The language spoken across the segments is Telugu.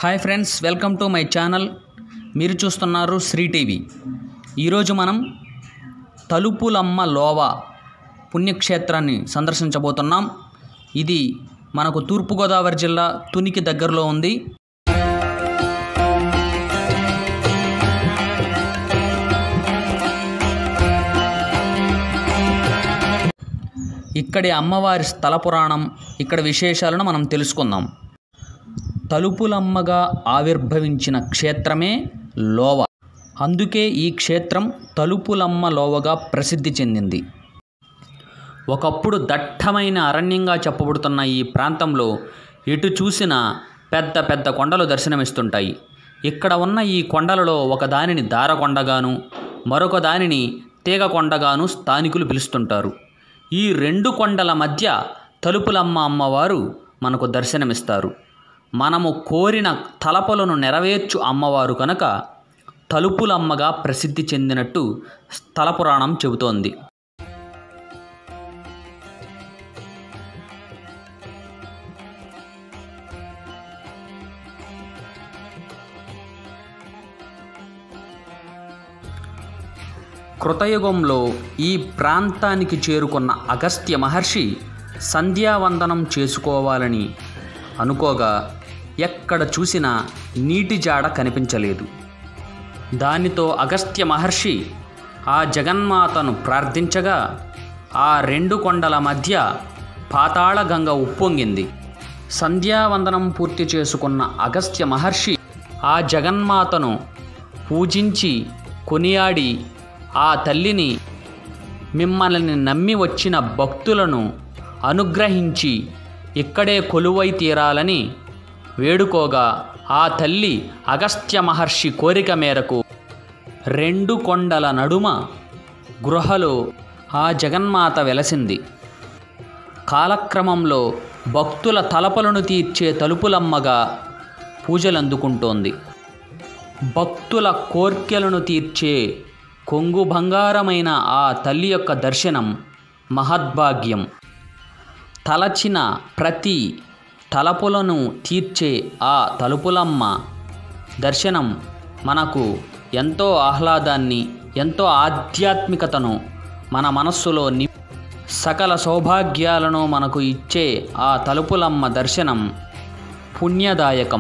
hi friends welcome to my channel మీరు చూస్తున్నారు శ్రీ టీవీ ఈరోజు మనం తలుపులమ్మ లోవ పుణ్యక్షేత్రాన్ని సందర్శించబోతున్నాం ఇది మనకు తూర్పుగోదావరి జిల్లా తునికి దగ్గరలో ఉంది ఇక్కడి అమ్మవారి స్థల పురాణం ఇక్కడ విశేషాలను మనం తెలుసుకుందాం తలుపులమ్మగా ఆవిర్భవించిన క్షేత్రమే లోవ అందుకే ఈ క్షేత్రం తలుపులమ్మ లోవగా ప్రసిద్ధి చెందింది ఒకప్పుడు దట్టమైన అరణ్యంగా చెప్పబడుతున్న ఈ ప్రాంతంలో ఎటు చూసినా పెద్ద పెద్ద కొండలు దర్శనమిస్తుంటాయి ఇక్కడ ఉన్న ఈ కొండలలో ఒక దానిని దారకొండగాను మరొక దానిని తీగ కొండగాను స్థానికులు పిలుస్తుంటారు ఈ రెండు కొండల మధ్య తలుపులమ్మ అమ్మవారు మనకు దర్శనమిస్తారు మనము కోరిన తలపలను నెరవేర్చు అమ్మవారు కనుక తలుపులమ్మగా ప్రసిద్ధి చెందినట్టు స్థల పురాణం చెబుతోంది కృతయుగంలో ఈ ప్రాంతానికి చేరుకున్న అగస్త్య మహర్షి సంధ్యావందనం చేసుకోవాలని అనుకోగా ఎక్కడ చూసినా నీటి జాడ కనిపించలేదు దానితో అగస్త్య మహర్షి ఆ జగన్మాతను ప్రార్థించగా ఆ రెండు కొండల మధ్య పాతాళగంగ ఉప్పొంగింది సంధ్యావందనం పూర్తి చేసుకున్న అగస్త్య మహర్షి ఆ జగన్మాతను పూజించి కొనియాడి ఆ తల్లిని మిమ్మల్ని నమ్మి వచ్చిన భక్తులను అనుగ్రహించి ఇక్కడే కొలువై తీరాలని వేడుకోగా ఆ తల్లి అగస్త్య మహర్షి కోరిక మేరకు రెండు కొండల నడుమ గృహలో ఆ జగన్మాత వెలసింది కాలక్రమంలో భక్తుల తలపలను తీర్చే తలుపులమ్మగా పూజలందుకుంటోంది భక్తుల కోర్కెలను తీర్చే కొంగు బంగారమైన ఆ తల్లి యొక్క దర్శనం మహద్భాగ్యం తలచిన ప్రతి తలపులను తీర్చే ఆ తలుపులమ్మ దర్శనం మనకు ఎంతో ఆహ్లాదాన్ని ఎంతో ఆధ్యాత్మికతను మన మనస్సులో ని సకల సౌభాగ్యాలను మనకు ఇచ్చే ఆ తలుపులమ్మ దర్శనం పుణ్యదాయకం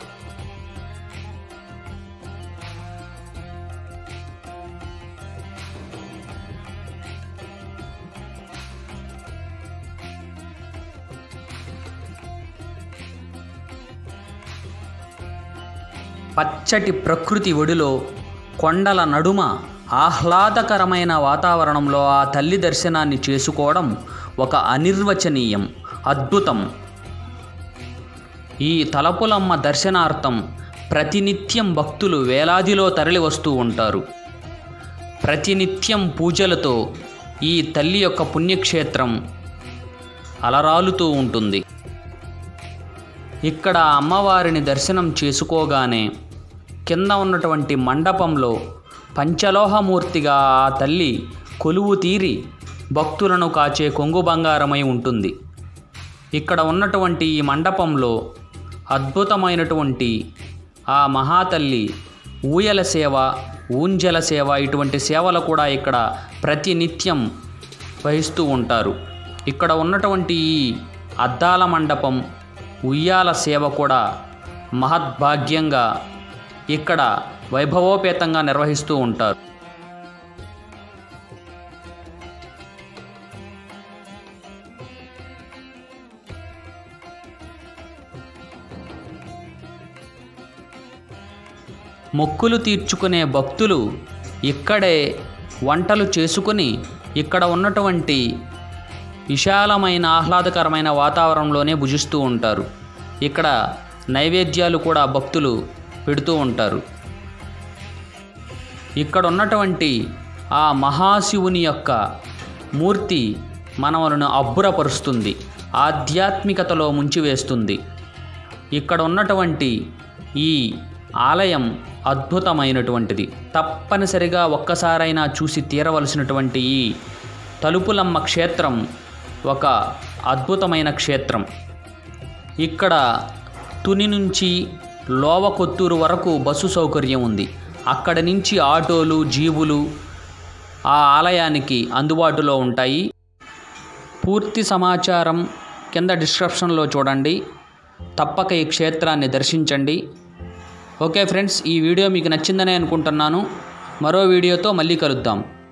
పచ్చటి ప్రకృతి ఒడిలో కొండల నడుమ ఆహ్లాదకరమైన వాతావరణంలో ఆ తల్లి దర్శనాన్ని చేసుకోవడం ఒక అనిర్వచనీయం అద్భుతం ఈ తలపులమ్మ దర్శనార్థం ప్రతినిత్యం భక్తులు వేలాదిలో తరలి వస్తూ ఉంటారు ప్రతినిత్యం పూజలతో ఈ తల్లి యొక్క పుణ్యక్షేత్రం అలరాలుతూ ఉంటుంది ఇక్కడ అమ్మవారిని దర్శనం చేసుకోగానే కింద ఉన్నటువంటి మండపంలో పంచలోహమూర్తిగా ఆ తల్లి కొలువు తీరి భక్తులను కాచే కొంగు బంగారమై ఉంటుంది ఇక్కడ ఉన్నటువంటి ఈ మండపంలో అద్భుతమైనటువంటి ఆ మహాతల్లి ఊయల సేవ ఊంజల సేవ ఇటువంటి సేవలు కూడా ఇక్కడ ప్రతినిత్యం వహిస్తూ ఉంటారు ఇక్కడ ఉన్నటువంటి ఈ అద్దాల మండపం ఉయ్యాల సేవ కూడా మహద్భాగ్యంగా ఇక్కడ వైభవోపేతంగా నిర్వహిస్తూ ఉంటారు మొక్కులు తీర్చుకునే భక్తులు ఇక్కడే వంటలు చేసుకుని ఇక్కడ ఉన్నటువంటి విశాలమైన ఆహ్లాదకరమైన వాతావరణంలోనే భుజిస్తూ ఉంటారు ఇక్కడ నైవేద్యాలు కూడా భక్తులు పెడుతూ ఉంటారు ఇక్కడ ఉన్నటువంటి ఆ మహాశివుని యొక్క మూర్తి మనవలను అబ్బురపరుస్తుంది ఆధ్యాత్మికతలో ముంచివేస్తుంది ఇక్కడ ఉన్నటువంటి ఈ ఆలయం అద్భుతమైనటువంటిది తప్పనిసరిగా ఒక్కసారైనా చూసి తీరవలసినటువంటి ఈ తలుపులమ్మ క్షేత్రం ఒక అద్భుతమైన క్షేత్రం ఇక్కడ తుని నుంచి లోవ కొత్తూరు వరకు బస్సు సౌకర్యం ఉంది అక్కడి నుంచి ఆటోలు జీబులు ఆ ఆలయానికి అందుబాటులో ఉంటాయి పూర్తి సమాచారం కింద డిస్క్రిప్షన్లో చూడండి తప్పక ఈ క్షేత్రాన్ని దర్శించండి ఓకే ఫ్రెండ్స్ ఈ వీడియో మీకు నచ్చిందనే అనుకుంటున్నాను మరో వీడియోతో మళ్ళీ కలుద్దాం